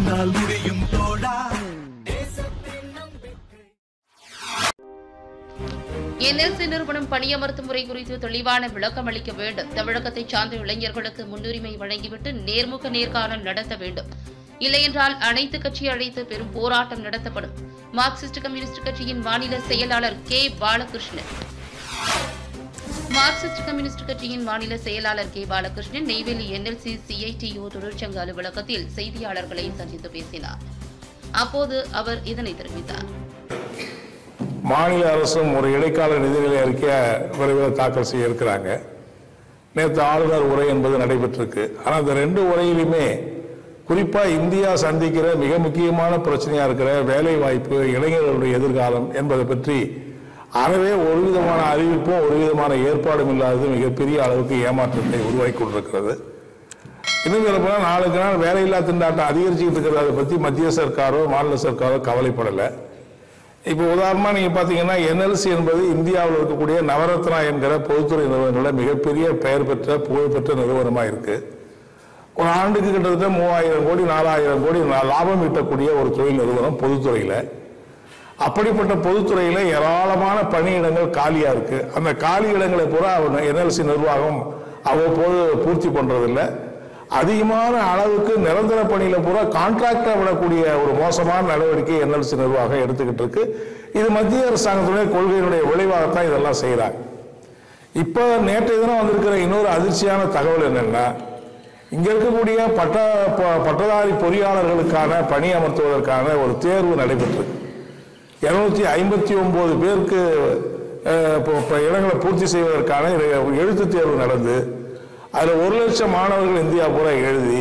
உன்னால் முடியும் தோழா என்எல்சி நிறுவனம் பணியமர்த்தும் முறை குறித்து தெளிவான விளக்கம் அளிக்க வேண்டும் தமிழகத்தை சார்ந்த இளைஞர்களுக்கு முன்னுரிமை வழங்கிவிட்டு நேர்முக நேர்காணல் நடத்த வேண்டும் இல்லையென்றால் அனைத்து கட்சி அழைத்து பெரும் போராட்டம் நடத்தப்படும் மார்க்சிஸ்ட் கம்யூனிஸ்ட் கட்சியின் மாநில செயலாளர் கே பாலகிருஷ்ணன் மார்க்சிஸ்ட் கம்யூனிஸ்ட் கட்சியின் மாநில செயலாளர் K Balakrishnan Neyveli NLC CITU தொழிற்சங்க அலுவலகத்தில் செய்தியாளர்களை சந்தித்து பேசினார் அப்போது அவர் இதனை தெரிவித்தார் மாநில அரசும் ஒரு இடைக்கால நிதிநிலை அறிக்கையை விரைவில் தாக்கல் செய்ய இருக்கிறாங்க நேற்று ஆளுநர் உரை என்பது நடைபெற்றிருக்கு ஆனால் அந்த ரெண்டு உரையிலுமே குறிப்பாக இந்தியா சந்திக்கிற மிக முக்கியமான பிரச்சனையாக இருக்கிற வேலை வாய்ப்பு இளைஞர்களுடைய எதிர்காலம் என்பதை பற்றி அறவே ஒரு விதமான அறிவிப்பும் ஒரு விதமான ஏற்பாடும் இல்லாதது மிகப்பெரிய அளவுக்கு ஏமாற்றத்தை உருவாக்கி கொண்டிருக்கிறது இன்னும் சொல்லப்போனால் நாளுக்கு நாள் வேலையில்லா திண்டாட்டம் அதிகரிச்சுக்கிட்டு இருக்கிறத பற்றி மத்திய சர்க்காரோ மாநில சர்க்காரோ கவலைப்படலை இப்போ உதாரணமாக நீங்கள் பார்த்தீங்கன்னா என்எல்சி என்பது இந்தியாவில் இருக்கக்கூடிய நவரத்னா என்கிற பொதுத்துறை நிறுவனங்களில் மிகப்பெரிய பெயர் பெற்ற புகழ்பெற்ற நிறுவனமாக இருக்கு ஒரு ஆண்டுக்கு கிட்டத்தட்ட மூவாயிரம் கோடி நாலாயிரம் கோடி நா- லாபம் ஈட்டக்கூடிய ஒரு தொழில் நிறுவனம் பொதுத்துறையில் அப்படிப்பட்ட பொதுத்துறையில் ஏராளமான பணியிடங்கள் காலியாக இருக்கு அந்த காலி இடங்களை பூரா என்எல்சி நிர்வாகம் அவ்வப்போது பூர்த்தி பண்றதில்லை அதிகமான அளவுக்கு நிரந்தர பணியில பூரா கான்ட்ராக்டா விடக்கூடிய ஒரு மோசமான நடவடிக்கை என்எல்சி நிர்வாகம் எடுத்துக்கிட்டு இருக்கு இது மத்திய அரசாங்கத்துடைய கொள்கையினுடைய விளைவாகத்தான் இதெல்லாம் செய்கிறாங்க இப்போ நேற்றைய தினம் வந்திருக்கிற இன்னொரு அதிர்ச்சியான தகவல் என்னன்னா இங்க இருக்கக்கூடிய பட்ட ப- பட்டதாரி பொறியாளர்களுக்கான பணி அமர்த்துவதற்கான ஒரு தேர்வு நடைபெற்றிருக்கு இருநூத்தி ஐம்பத்தி ஒன்பது பேருக்கு அஹ், இப்போ- இப்போ இடங்களை பூர்த்தி செய்வதற்கான எழு- எழுத்துத் தேர்வு நடந்து அதில் ஒரு லட்சம் மாணவர்கள் இந்தியா பூரா எழுதி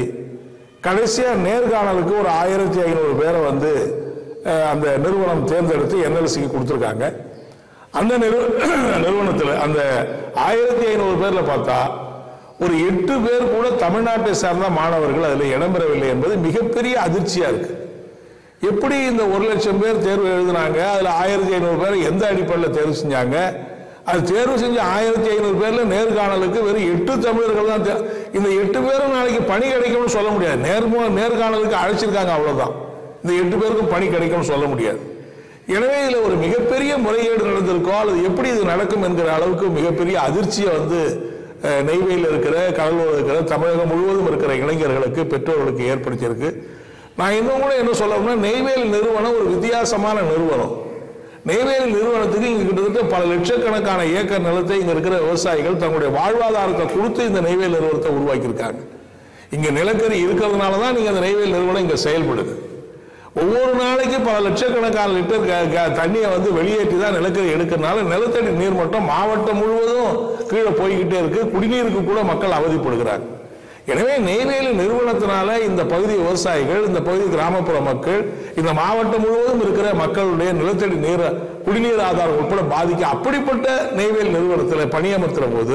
கடைசியாக நேர்காணலுக்கு ஒரு ஆயிரத்தி ஐநூறு பேரை வந்து அஹ், அந்த நிறுவனம் தேர்ந்தெடுத்து என்எல்சிக்கு கொடுத்துருக்காங்க அந்த நிறு நிறுவனத்தில் அந்த ஆயிரத்தி ஐநூறு பேரில் பார்த்தா ஒரு எட்டு பேர் கூட தமிழ்நாட்டை சார்ந்த மாணவர்கள் அதில் இடம்பெறவில்லை என்பது மிகப்பெரிய அதிர்ச்சியாக இருக்கு எப்படி இந்த ஒரு லட்சம் பேர் தேர்வு எழுதினாங்க அதுல ஆயிரத்தி ஐநூறு பேர் எந்த அடிப்படையில் தேர்வு செஞ்சாங்க அது தேர்வு செஞ்ச ஆயிரத்தி ஐநூறு பேர்ல நேர்காணலுக்கு வெறும் எட்டு தமிழர்கள் தான் தே- இந்த எட்டு பேரும் நாளைக்கு பணி கிடைக்கும்னு சொல்ல முடியாது நேர்மு நேர்காணலுக்கு அழைச்சிருக்காங்க அவ்வளவுதான் இந்த எட்டு பேருக்கும் பணி கிடைக்கும்னு சொல்ல முடியாது எனவே இதுல ஒரு மிகப்பெரிய முறைகேடு நடந்திருக்கோ அல்லது எப்படி இது நடக்கும் என்கிற அளவுக்கு மிகப்பெரிய அதிர்ச்சியை வந்து அஹ், நெய்வேலியில் இருக்கிற கடலூர் இருக்கிற தமிழகம் முழுவதும் இருக்கிற இளைஞர்களுக்கு பெற்றோர்களுக்கு ஏற்படுத்தியிருக்கு நான் இன்னும் கூட என்ன சொல்லணும்னா நெய்வேலி நிறுவனம் ஒரு வித்தியாசமான நிறுவனம் நெய்வேலி நிறுவனத்துக்கு இங்க கிட்டத்தட்ட பல லட்சக்கணக்கான ஏக்கர் நிலத்தை இங்க இருக்கிற விவசாயிகள் தங்களுடைய வாழ்வாதாரத்தை கொடுத்து இந்த நெய்வேலி நிறுவனத்தை உருவாக்கியிருக்காங்க இங்க நிலக்கரி இருக்கிறதுனால தான் நீங்க அந்த நெய்வேலி நிறுவனம் இங்க செயல்படுது ஒவ்வொரு நாளைக்கு பல லட்சக்கணக்கான லிட்டர் க- க- தண்ணியை வந்து வெளியேற்றி தான் நிலக்கரி எடுக்கிறதுனால நிலத்தடி நீர்மட்டம் மாவட்டம் முழுவதும் கீழே போய்கிட்டே இருக்கு குடிநீருக்கு கூட மக்கள் அவதிப்படுகிறாங்க எனவே நெய்வேலி நிறுவனத்தினால இந்த பகுதி விவசாயிகள் இந்த பகுதி கிராமப்புற மக்கள் இந்த மாவட்டம் முழுவதும் இருக்கிற மக்களுடைய நிலத்தடி நீர் குடிநீர் ஆதாரம் உட்பட பாதிக்க அப்படிப்பட்ட நெய்வேலி நிறுவனத்தில் பணியமர்த்துற போது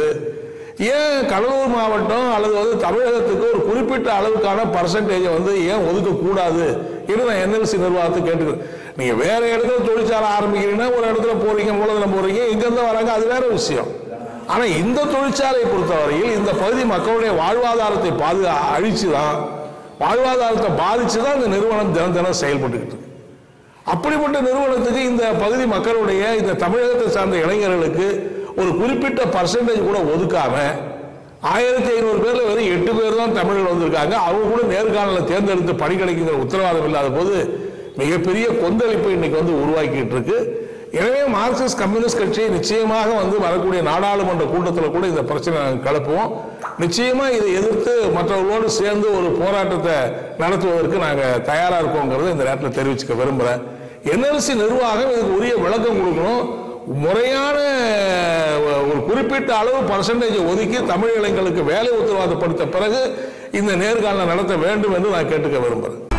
ஏன் கடலூர் மாவட்டம் அல்லது வந்து தமிழகத்துக்கு ஒரு குறிப்பிட்ட அளவுக்கான பர்சன்டேஜை வந்து ஏன் ஒதுக்க கூடாது என்று நான் என்எல்சி நிர்வாகத்தை கேட்டுக்கிறேன் நீங்க வேற இடத்துல தொழிற்சாலை ஆரம்பிக்கிறீங்கன்னா ஒரு இடத்துல போறீங்க மூலதனம் போறீங்க எங்க இருந்து வராங்க அது வேற விஷயம் ஆனா இந்த தொழிற்சாலையை பொறுத்தவரையில் இந்த பகுதி மக்களுடைய வாழ்வாதாரத்தை பாதுகா அழிச்சுதான் வாழ்வாதாரத்தை பாதிச்சு தான் இந்த நிறுவனம் தினம் தினம் செயல்பட்டுக்கிட்டு இருக்கு அப்படிப்பட்ட நிறுவனத்துக்கு இந்த பகுதி மக்களுடைய இந்த தமிழகத்தை சார்ந்த இளைஞர்களுக்கு ஒரு குறிப்பிட்ட பர்சன்டேஜ் கூட ஒதுக்காம ஆயிரத்தி ஐநூறு பேர்ல வெறும் எட்டு பேர் தான் தமிழில் வந்திருக்காங்க அவங்க கூட நேர்காணலில் தேர்ந்தெடுத்து பணி கிடைக்குங்கிற உத்தரவாதம் இல்லாத போது மிகப்பெரிய கொந்தளிப்பை இன்னைக்கு வந்து உருவாக்கிட்டு இருக்கு எனவே மார்க்சிஸ்ட் கம்யூனிஸ்ட் கட்சி நிச்சயமாக வந்து வரக்கூடிய நாடாளுமன்ற கூட்டத்தில் கூட இந்த பிரச்சனை நாங்கள் கிளப்புவோம் நிச்சயமா இதை எதிர்த்து மற்றவர்களோடு சேர்ந்து ஒரு போராட்டத்தை நடத்துவதற்கு நாங்கள் தயாரா இருக்கோங்கிறத இந்த நேரத்தில் தெரிவிச்சுக்க விரும்புகிறேன் என்எல்சி நிர்வாகம் இதுக்கு உரிய விளக்கம் கொடுக்கணும் முறையான அஹ், ஒரு குறிப்பிட்ட அளவு பர்சன்டேஜ் ஒதுக்கி தமிழ் இளைஞர்களுக்கு வேலை உத்தரவாதப்படுத்த பிறகு இந்த நேர்காணலை நடத்த வேண்டும் என்று நான் கேட்டுக்க விரும்புகிறேன்